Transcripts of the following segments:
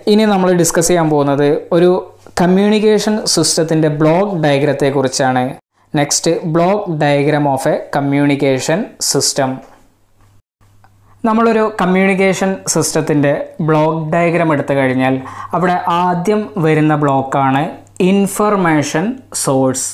ഇനി നമ്മൾ ഡിസ്കസ് ചെയ്യാൻ പോകുന്നത് ഒരു കമ്മ്യൂണിക്കേഷൻ സിസ്റ്റത്തിൻ്റെ ബ്ലോക്ക് ഡയഗ്രത്തെക്കുറിച്ചാണ് next block diagram of a communication system നമ്മളൊരു കമ്മ്യൂണിക്കേഷൻ സിസ്റ്റത്തിൻ്റെ ബ്ലോക്ക് ഡയഗ്രാം എടുത്തു കഴിഞ്ഞാൽ അവിടെ ആദ്യം വരുന്ന ബ്ലോക്കാണ് ഇൻഫർമേഷൻ സോഴ്സ്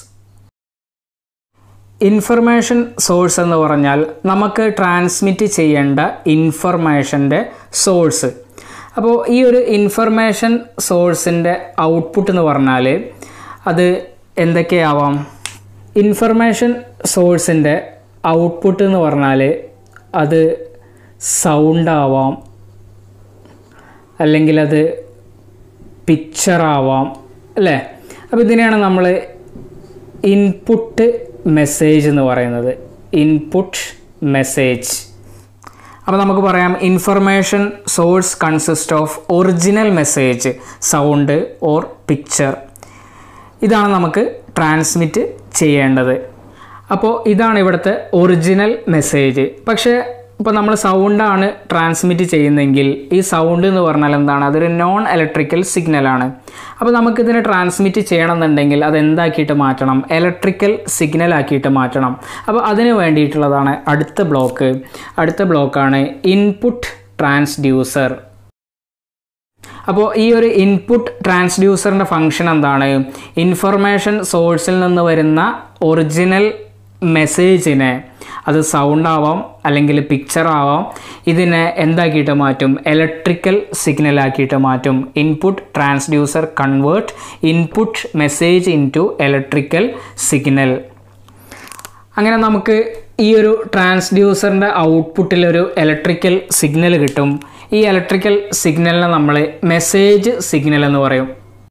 ഇൻഫർമേഷൻ സോഴ്സ് എന്ന് പറഞ്ഞാൽ നമുക്ക് ട്രാൻസ്മിറ്റ് ചെയ്യേണ്ട ഇൻഫർമേഷൻ്റെ സോഴ്സ് അപ്പോൾ ഈ ഒരു ഇൻഫർമേഷൻ സോഴ്സിൻ്റെ ഔട്ട്പുട്ട് എന്ന് പറഞ്ഞാൽ അത് എന്തൊക്കെയാവാം ഇൻഫർമേഷൻ സോഴ്സിൻ്റെ ഔട്ട്പുട്ട് എന്ന് പറഞ്ഞാൽ അത് സൗണ്ട് ആവാം അല്ലെങ്കിൽ അത് പിക്ചറാവാം അല്ലേ അപ്പോൾ ഇതിനെയാണ് നമ്മൾ ഇൻപുട്ട് മെസ്സേജ് എന്ന് പറയുന്നത് ഇൻപുട്ട് മെസ്സേജ് അപ്പോൾ നമുക്ക് പറയാം information source consist of original message sound or picture ഇതാണ് നമുക്ക് ട്രാൻസ്മിറ്റ് ചെയ്യേണ്ടത് അപ്പോൾ ഇതാണ് ഇവിടുത്തെ ഒറിജിനൽ മെസ്സേജ് പക്ഷേ ഇപ്പോൾ നമ്മൾ സൗണ്ടാണ് ട്രാൻസ്മിറ്റ് ചെയ്യുന്നതെങ്കിൽ ഈ സൗണ്ട് എന്ന് പറഞ്ഞാൽ എന്താണ് അതൊരു നോൺ ഇലക്ട്രിക്കൽ സിഗ്നലാണ് അപ്പോൾ നമുക്കിതിനെ ട്രാൻസ്മിറ്റ് ചെയ്യണമെന്നുണ്ടെങ്കിൽ അത് എന്താക്കിയിട്ട് മാറ്റണം ഇലക്ട്രിക്കൽ സിഗ്നൽ ആക്കിയിട്ട് മാറ്റണം അപ്പോൾ അതിന് വേണ്ടിയിട്ടുള്ളതാണ് അടുത്ത ബ്ലോക്ക് അടുത്ത ബ്ലോക്കാണ് ഇൻപുട്ട് ട്രാൻസ്ഡ്യൂസർ അപ്പോൾ ഈ ഒരു ഇൻപുട്ട് ട്രാൻസ്ഡ്യൂസറിൻ്റെ ഫങ്ഷൻ എന്താണ് ഇൻഫർമേഷൻ സോഴ്സിൽ നിന്ന് വരുന്ന ഒറിജിനൽ മെസ്സേജിനെ അത് സൗണ്ട് ആവാം അല്ലെങ്കിൽ പിക്ചർ ആവാം ഇതിനെ എന്താക്കിയിട്ട് മാറ്റും ഇലക്ട്രിക്കൽ സിഗ്നൽ ആക്കിയിട്ട് മാറ്റും input transducer convert input message into electrical signal അങ്ങനെ നമുക്ക് ഈ ഒരു ട്രാൻസ്ഡ്യൂസറിൻ്റെ ഔട്ട്പുട്ടിൽ ഒരു ഇലക്ട്രിക്കൽ സിഗ്നൽ കിട്ടും ഈ ഇലക്ട്രിക്കൽ സിഗ്നലിനെ നമ്മൾ മെസ്സേജ് സിഗ്നൽ എന്ന് പറയും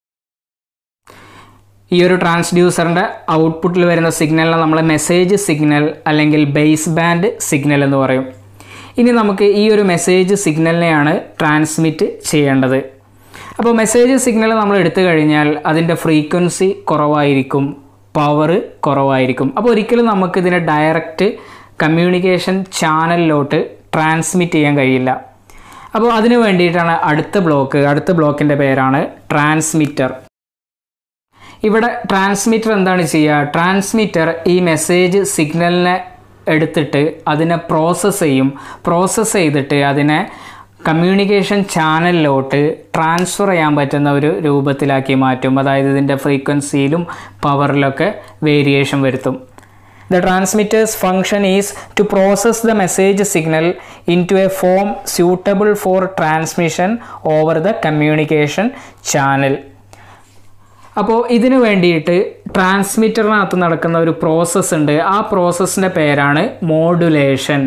ഈ ഒരു ട്രാൻസ്ഡ്യൂസറിൻ്റെ ഔട്ട്പുട്ടിൽ വരുന്ന സിഗ്നലിനെ നമ്മൾ മെസ്സേജ് സിഗ്നൽ അല്ലെങ്കിൽ ബേസ് ബാൻഡ് സിഗ്നൽ എന്ന് പറയും ഇനി നമുക്ക് ഈ ഒരു മെസ്സേജ് സിഗ്നലിനെയാണ് ട്രാൻസ്മിറ്റ് ചെയ്യേണ്ടത് അപ്പോൾ മെസ്സേജ് സിഗ്നൽ നമ്മൾ എടുത്തു കഴിഞ്ഞാൽ അതിൻ്റെ ഫ്രീക്വൻസി കുറവായിരിക്കും പവർ കുറവായിരിക്കും അപ്പോൾ ഒരിക്കലും നമുക്ക് ഇതിനെ ഡയറക്റ്റ് കമ്മ്യൂണിക്കേഷൻ ചാനലിലോട്ട് ട്രാൻസ്മിറ്റ് ചെയ്യാൻ കഴിയില്ല അപ്പോൾ അതിന് വേണ്ടിയിട്ടാണ് അടുത്ത ബ്ലോക്ക് അടുത്ത ബ്ലോക്കിൻ്റെ പേരാണ് ട്രാൻസ്മിറ്റർ ഇവിടെ ട്രാൻസ്മിറ്റർ എന്താണ് ചെയ്യുക ട്രാൻസ്മിറ്റർ ഈ മെസ്സേജ് സിഗ്നലിനെ എടുത്തിട്ട് അതിനെ പ്രോസസ്സ് ചെയ്യും പ്രോസസ്സ് ചെയ്തിട്ട് അതിനെ കമ്മ്യൂണിക്കേഷൻ ചാനലിലോട്ട് ട്രാൻസ്ഫർ ചെയ്യാൻ പറ്റുന്ന ഒരു രൂപത്തിലാക്കി മാറ്റും അതായത് ഇതിൻ്റെ ഫ്രീക്വൻസിയിലും പവറിലൊക്കെ വേരിയേഷൻ വരുത്തും the transmitter's function is to process the message signal into a form suitable for transmission over the communication channel അപ്പോൾ ഇതിനു വേണ്ടിയിട്ട് ട്രാൻസ്മിറ്ററിനകത്ത് നടക്കുന്ന ഒരു പ്രോസസ്സ് ഉണ്ട് ആ പ്രോസസ്സിൻ്റെ പേരാണ് മോഡുലേഷൻ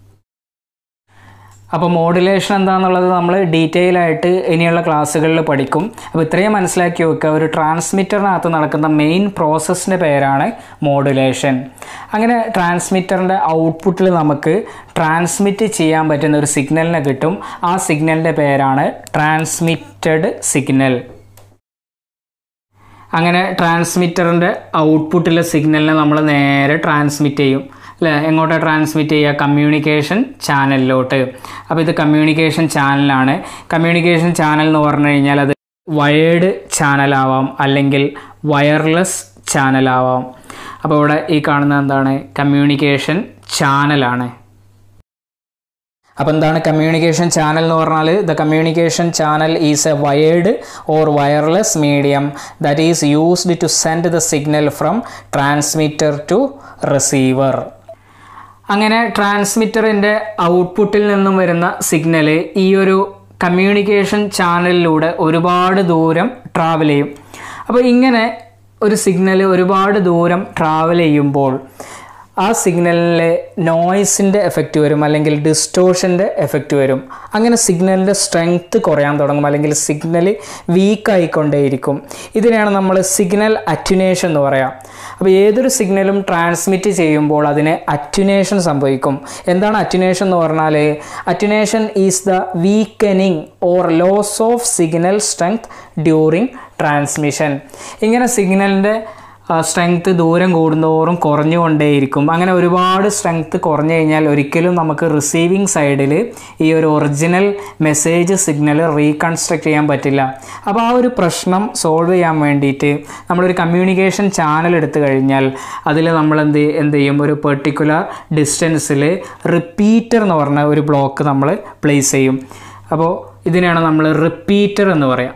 അപ്പോൾ മോഡുലേഷൻ എന്താണെന്നുള്ളത് നമ്മൾ ഡീറ്റെയിൽ ആയിട്ട് ഇനിയുള്ള ക്ലാസ്സുകളിൽ പഠിക്കും അപ്പോൾ ഇത്രയും മനസ്സിലാക്കി വെക്കുക ഒരു ട്രാൻസ്മിറ്ററിനകത്ത് നടക്കുന്ന മെയിൻ പ്രോസസ്സിൻ്റെ പേരാണ് മോഡുലേഷൻ അങ്ങനെ ട്രാൻസ്മിറ്ററിൻ്റെ ഔട്ട്പുട്ടിൽ നമുക്ക് ട്രാൻസ്മിറ്റ് ചെയ്യാൻ പറ്റുന്ന ഒരു സിഗ്നലിനെ കിട്ടും ആ സിഗ്നലിൻ്റെ പേരാണ് ട്രാൻസ്മിറ്റഡ് സിഗ്നൽ അങ്ങനെ ട്രാൻസ്മിറ്ററിൻ്റെ ഔട്ട്പുട്ടിലെ സിഗ്നലിനെ നമ്മൾ നേരെ ട്രാൻസ്മിറ്റ് ചെയ്യും അല്ലേ എങ്ങോട്ടാണ് ട്രാൻസ്മിറ്റ് ചെയ്യുക കമ്മ്യൂണിക്കേഷൻ ചാനലിലോട്ട് അപ്പോൾ ഇത് കമ്മ്യൂണിക്കേഷൻ ചാനലാണ് കമ്മ്യൂണിക്കേഷൻ ചാനൽ എന്ന് പറഞ്ഞു കഴിഞ്ഞാൽ അത് വയേർഡ് ചാനലാവാം അല്ലെങ്കിൽ വയർലെസ് ചാനലാവാം അപ്പോൾ ഇവിടെ ഈ കാണുന്നത് എന്താണ് കമ്മ്യൂണിക്കേഷൻ ചാനലാണ് അപ്പോൾ എന്താണ് കമ്മ്യൂണിക്കേഷൻ ചാനൽ എന്ന് പറഞ്ഞാൽ the communication channel is a wired or wireless medium that is used to send the signal from transmitter to receiver അങ്ങനെ ട്രാൻസ്മിറ്ററിൻ്റെ ഔട്ട്പുട്ടിൽ നിന്നും വരുന്ന സിഗ്നൽ ഈ ഒരു കമ്മ്യൂണിക്കേഷൻ ചാനലിലൂടെ ഒരുപാട് ദൂരം ട്രാവൽ ചെയ്യും അപ്പോൾ ഇങ്ങനെ ഒരു സിഗ്നൽ ഒരുപാട് ദൂരം ട്രാവൽ ചെയ്യുമ്പോൾ ആ സിഗ്നലിലെ നോയ്സിൻ്റെ എഫക്റ്റ് വരും അല്ലെങ്കിൽ ഡിസ്റ്റോഷൻ്റെ എഫക്റ്റ് വരും അങ്ങനെ സിഗ്നലിൻ്റെ സ്ട്രെങ്ത്ത് കുറയാൻ തുടങ്ങും അല്ലെങ്കിൽ സിഗ്നൽ വീക്കായിക്കൊണ്ടേയിരിക്കും ഇതിനെയാണ് നമ്മൾ സിഗ്നൽ അറ്റുനേഷൻ എന്ന് പറയാം അപ്പോൾ ഏതൊരു സിഗ്നലും ട്രാൻസ്മിറ്റ് ചെയ്യുമ്പോൾ അതിന് അറ്റുനേഷൻ സംഭവിക്കും എന്താണ് അറ്റുനേഷൻ എന്ന് പറഞ്ഞാൽ attenuation is the weakening or loss of signal strength during transmission ഇങ്ങനെ സിഗ്നലിൻ്റെ സ്ട്രെങ്ത് ദൂരം കൂടുന്തോറും കുറഞ്ഞുകൊണ്ടേയിരിക്കും അങ്ങനെ ഒരുപാട് സ്ട്രെങ്ത് കുറഞ്ഞു കഴിഞ്ഞാൽ ഒരിക്കലും നമുക്ക് റിസീവിങ് സൈഡിൽ ഈ ഒരു ഒറിജിനൽ മെസ്സേജ് സിഗ്നൽ റീകൺസ്ട്രക്ട് ചെയ്യാൻ പറ്റില്ല അപ്പോൾ ആ ഒരു പ്രശ്നം സോൾവ് ചെയ്യാൻ വേണ്ടിയിട്ട് നമ്മളൊരു കമ്മ്യൂണിക്കേഷൻ ചാനൽ എടുത്തു കഴിഞ്ഞാൽ അതിൽ നമ്മൾ എന്ത് എന്ത് ചെയ്യും ഒരു പെർട്ടിക്കുലർ ഡിസ്റ്റൻസിൽ റിപ്പീറ്റർ എന്ന് പറഞ്ഞ ഒരു ബ്ലോക്ക് നമ്മൾ പ്ലേസ് ചെയ്യും അപ്പോൾ ഇതിനെയാണ് നമ്മൾ റിപ്പീറ്റർ എന്ന് പറയാം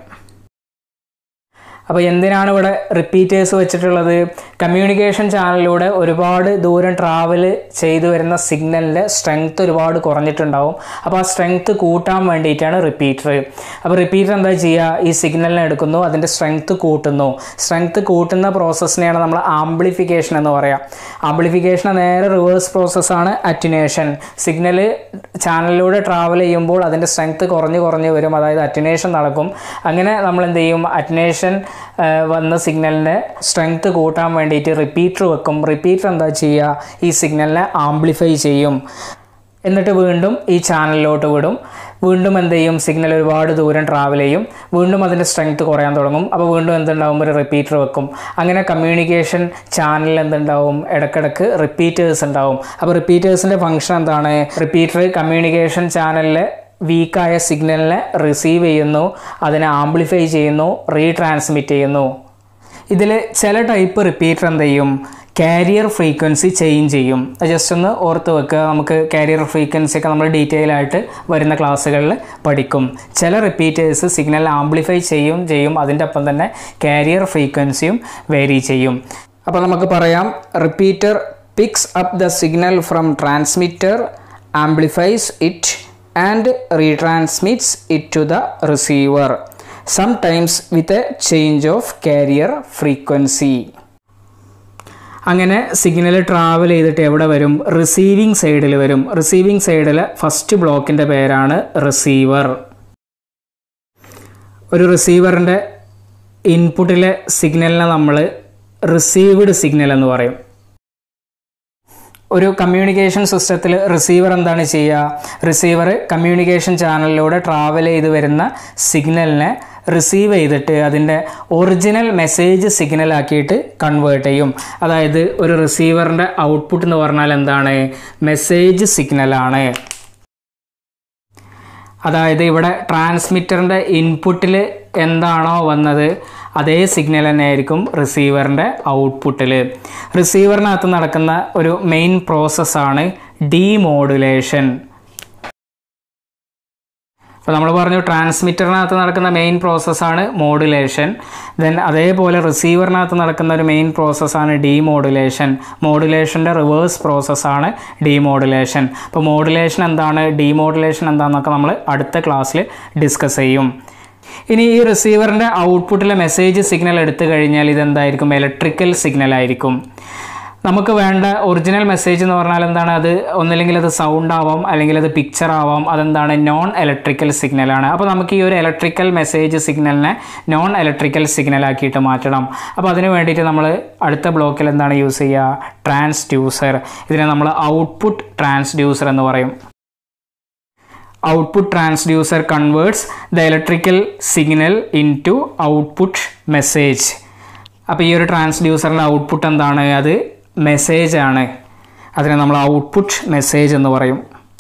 അപ്പോൾ എന്തിനാണ് ഇവിടെ റിപ്പീറ്റേഴ്സ് വെച്ചിട്ടുള്ളത് കമ്മ്യൂണിക്കേഷൻ ചാനലിലൂടെ ഒരുപാട് ദൂരം ട്രാവൽ ചെയ്തു വരുന്ന സിഗ്നലിൻ്റെ സ്ട്രെങ്ത് ഒരുപാട് കുറഞ്ഞിട്ടുണ്ടാവും അപ്പോൾ ആ സ്ട്രെങ്ത് കൂട്ടാൻ വേണ്ടിയിട്ടാണ് റിപ്പീറ്റർ അപ്പോൾ റിപ്പീറ്റർ എന്താ ചെയ്യുക ഈ സിഗ്നലിനെ എടുക്കുന്നു അതിൻ്റെ സ്ട്രെങ്ത് കൂട്ടുന്നു സ്ട്രെങ്ത് കൂട്ടുന്ന പ്രോസസ്സിനെയാണ് നമ്മൾ ആംപ്ലിഫിക്കേഷൻ എന്ന് പറയാം ആംപ്ലിഫിക്കേഷൻ നേരെ റിവേഴ്സ് പ്രോസസ്സാണ് അറ്റുനേഷൻ സിഗ്നൽ ചാനലിലൂടെ ട്രാവൽ ചെയ്യുമ്പോൾ അതിൻ്റെ സ്ട്രെങ്ത് കുറഞ്ഞ് കുറഞ്ഞ് വരും അതായത് അറ്റുനേഷൻ നടക്കും അങ്ങനെ നമ്മൾ എന്ത് ചെയ്യും അറ്റുനേഷൻ വന്ന സിഗ്നലിൻ്റെ സ്ട്രെങ്ത് കൂട്ടാൻ വേണ്ടിയിട്ട് റിപ്പീറ്റർ വെക്കും റിപ്പീറ്റർ എന്താ ചെയ്യുക ഈ സിഗ്നലിനെ ആംപ്ലിഫൈ ചെയ്യും എന്നിട്ട് വീണ്ടും ഈ ചാനലിലോട്ട് വിടും വീണ്ടും എന്ത് ചെയ്യും സിഗ്നൽ ഒരുപാട് ദൂരം ട്രാവൽ ചെയ്യും വീണ്ടും അതിൻ്റെ സ്ട്രെങ്ത് കുറയാൻ തുടങ്ങും അപ്പോൾ വീണ്ടും എന്തുണ്ടാവും ഒരു റിപ്പീറ്റർ വെക്കും അങ്ങനെ കമ്മ്യൂണിക്കേഷൻ ചാനലിൽ എന്തുണ്ടാവും ഇടയ്ക്കിടയ്ക്ക് റിപ്പീറ്റേഴ്സ് ഉണ്ടാവും അപ്പോൾ റിപ്പീറ്റേഴ്സിൻ്റെ ഫംഗ്ഷൻ എന്താണ് റിപ്പീറ്റർ കമ്മ്യൂണിക്കേഷൻ ചാനലിൽ വീക്കായ സിഗ്നലിനെ റിസീവ് ചെയ്യുന്നു അതിനെ ആംപ്ലിഫൈ ചെയ്യുന്നു റീട്രാൻസ്മിറ്റ് ചെയ്യുന്നു ഇതിൽ ചില ടൈപ്പ് റിപ്പീറ്റർ എന്ത് ചെയ്യും കാരിയർ ഫ്രീക്വൻസി ചേഞ്ച് ചെയ്യും ജസ്റ്റ് ഒന്ന് ഓർത്ത് വെക്കുക നമുക്ക് കാരിയർ ഫ്രീക്വൻസി ഒക്കെ നമ്മൾ ഡീറ്റെയിൽ ആയിട്ട് വരുന്ന ക്ലാസ്സുകളിൽ പഠിക്കും ചില റിപ്പീറ്റേഴ്സ് സിഗ്നൽ ആംപ്ലിഫൈ ചെയ്യും ചെയ്യും അതിൻ്റെ ഒപ്പം തന്നെ കാരിയർ ഫ്രീക്വൻസിയും വേരി ചെയ്യും അപ്പോൾ നമുക്ക് പറയാം repeater picks up the signal from transmitter amplifies it and retransmits it to the receiver sometimes with a change of carrier frequency അങ്ങനെ സിഗ്നൽ ട്രാവൽ ചെയ്തിട്ട് എവിടെ വരും റിസീവിങ് സൈഡിൽ വരും റിസീവിങ് സൈഡിലെ ഫസ്റ്റ് ബ്ലോക്കിൻ്റെ പേരാണ് റിസീവർ ഒരു റിസീവറിൻ്റെ ഇൻപുട്ടിലെ സിഗ്നലിനെ നമ്മൾ റിസീവ്ഡ് സിഗ്നൽ എന്ന് പറയും ഒരു കമ്മ്യൂണിക്കേഷൻ സിസ്റ്റത്തിൽ റിസീവർ എന്താണ് ചെയ്യുക റിസീവർ കമ്മ്യൂണിക്കേഷൻ ചാനലിലൂടെ ട്രാവൽ ചെയ്ത് വരുന്ന സിഗ്നലിനെ റിസീവ് ചെയ്തിട്ട് അതിൻ്റെ ഒറിജിനൽ മെസ്സേജ് സിഗ്നലാക്കിയിട്ട് കൺവേർട്ട് ചെയ്യും അതായത് ഒരു റിസീവറിൻ്റെ ഔട്ട്പുട്ട് എന്ന് പറഞ്ഞാൽ എന്താണ് മെസ്സേജ് സിഗ്നലാണ് അതായത് ഇവിടെ ട്രാൻസ്മിറ്ററിൻ്റെ ഇൻപുട്ടിൽ എന്താണോ വന്നത് അതേ സിഗ്നൽ തന്നെ ആയിരിക്കും റിസീവറിൻ്റെ ഔട്ട്പുട്ടിൽ റിസീവറിനകത്ത് നടക്കുന്ന ഒരു മെയിൻ പ്രോസസ്സാണ് ഡീമോഡുലേഷൻ അപ്പോൾ നമ്മൾ പറഞ്ഞു ട്രാൻസ്മിറ്ററിനകത്ത് നടക്കുന്ന മെയിൻ പ്രോസസ്സാണ് മോഡുലേഷൻ ദെൻ അതേപോലെ റിസീവറിനകത്ത് നടക്കുന്ന ഒരു മെയിൻ പ്രോസസ്സാണ് ഡീമോഡുലേഷൻ മോഡുലേഷൻ്റെ റിവേഴ്സ് പ്രോസസ്സാണ് ഡീമോഡുലേഷൻ അപ്പോൾ മോഡുലേഷൻ എന്താണ് ഡീമോഡുലേഷൻ എന്താണെന്നൊക്കെ നമ്മൾ അടുത്ത ക്ലാസ്സിൽ ഡിസ്കസ് ചെയ്യും ഇനി ഈ റിസീവറിൻ്റെ ഔട്ട്പുട്ടിലെ മെസ്സേജ് സിഗ്നൽ എടുത്തു കഴിഞ്ഞാൽ ഇതെന്തായിരിക്കും ഇലക്ട്രിക്കൽ സിഗ്നൽ ആയിരിക്കും നമുക്ക് വേണ്ട ഒറിജിനൽ മെസ്സേജ് എന്ന് പറഞ്ഞാൽ എന്താണ് അത് ഒന്നില്ലെങ്കിൽ അത് സൗണ്ട് ആവാം അല്ലെങ്കിൽ അത് പിക്ചർ ആവാം അതെന്താണ് നോൺ ഇലക്ട്രിക്കൽ സിഗ്നലാണ് അപ്പോൾ നമുക്ക് ഈ ഒരു ഇലക്ട്രിക്കൽ മെസ്സേജ് സിഗ്നലിനെ നോൺ ഇലക്ട്രിക്കൽ സിഗ്നലാക്കിയിട്ട് മാറ്റണം അപ്പോൾ അതിന് വേണ്ടിയിട്ട് നമ്മൾ അടുത്ത ബ്ലോക്കിൽ എന്താണ് യൂസ് ചെയ്യുക ട്രാൻസ്ഡ്യൂസർ ഇതിനെ നമ്മൾ ഔട്ട്പുട്ട് ട്രാൻസ്ഡ്യൂസർ എന്ന് പറയും output transducer converts the electrical signal into output message അപ്പോൾ ഈ ഒരു ട്രാൻസ്ഡ്യൂസറിൻ്റെ ഔട്ട്പുട്ട് എന്താണ് അത് മെസ്സേജ് ആണ് അതിനെ നമ്മൾ ഔട്ട്പുട്ട് മെസ്സേജ് എന്ന് പറയും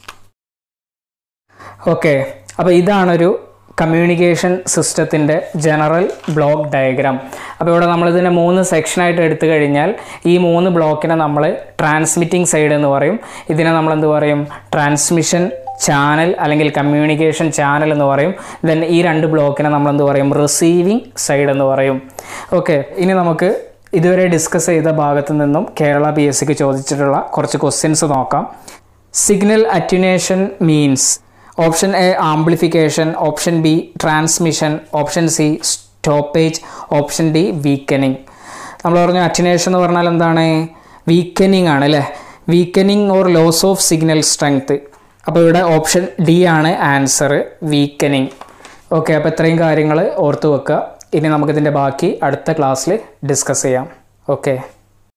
ഓക്കെ അപ്പോൾ ഇതാണൊരു കമ്മ്യൂണിക്കേഷൻ സിസ്റ്റത്തിൻ്റെ ജനറൽ ബ്ലോക്ക് ഡയഗ്രാം അപ്പോൾ ഇവിടെ നമ്മളിതിനെ മൂന്ന് സെക്ഷനായിട്ട് എടുത്തു കഴിഞ്ഞാൽ ഈ മൂന്ന് ബ്ലോക്കിനെ നമ്മൾ ട്രാൻസ്മിറ്റിംഗ് സൈഡ് എന്ന് പറയും ഇതിനെ നമ്മൾ എന്ത് പറയും ട്രാൻസ്മിഷൻ ചാനൽ അല്ലെങ്കിൽ കമ്മ്യൂണിക്കേഷൻ ചാനൽ എന്ന് പറയും ദെൻ ഈ രണ്ട് ബ്ലോക്കിനെ നമ്മൾ എന്ത് പറയും റിസീവിങ് സൈഡ് എന്ന് പറയും ഓക്കെ ഇനി നമുക്ക് ഇതുവരെ ഡിസ്കസ് ചെയ്ത ഭാഗത്തു നിന്നും കേരള പി എസ് സിക്ക് ചോദിച്ചിട്ടുള്ള കുറച്ച് ക്വസ്റ്റ്യൻസ് നോക്കാം signal attenuation means option A amplification option B transmission option C stoppage option D weakening നമ്മൾ പറഞ്ഞു അറ്റിനേഷൻ എന്ന് പറഞ്ഞാൽ എന്താണ് വീക്കനിങ് ആണ് അല്ലേ weakening or loss of signal strength അപ്പോൾ ഇവിടെ ഓപ്ഷൻ ഡി ആണ് ആൻസർ വീക്കനിങ് ഓക്കെ അപ്പോൾ ഇത്രയും കാര്യങ്ങൾ ഓർത്ത് വെക്കുക ഇനി നമുക്കിതിൻ്റെ ബാക്കി അടുത്ത ക്ലാസ്സിൽ ഡിസ്കസ് ചെയ്യാം ഓക്കെ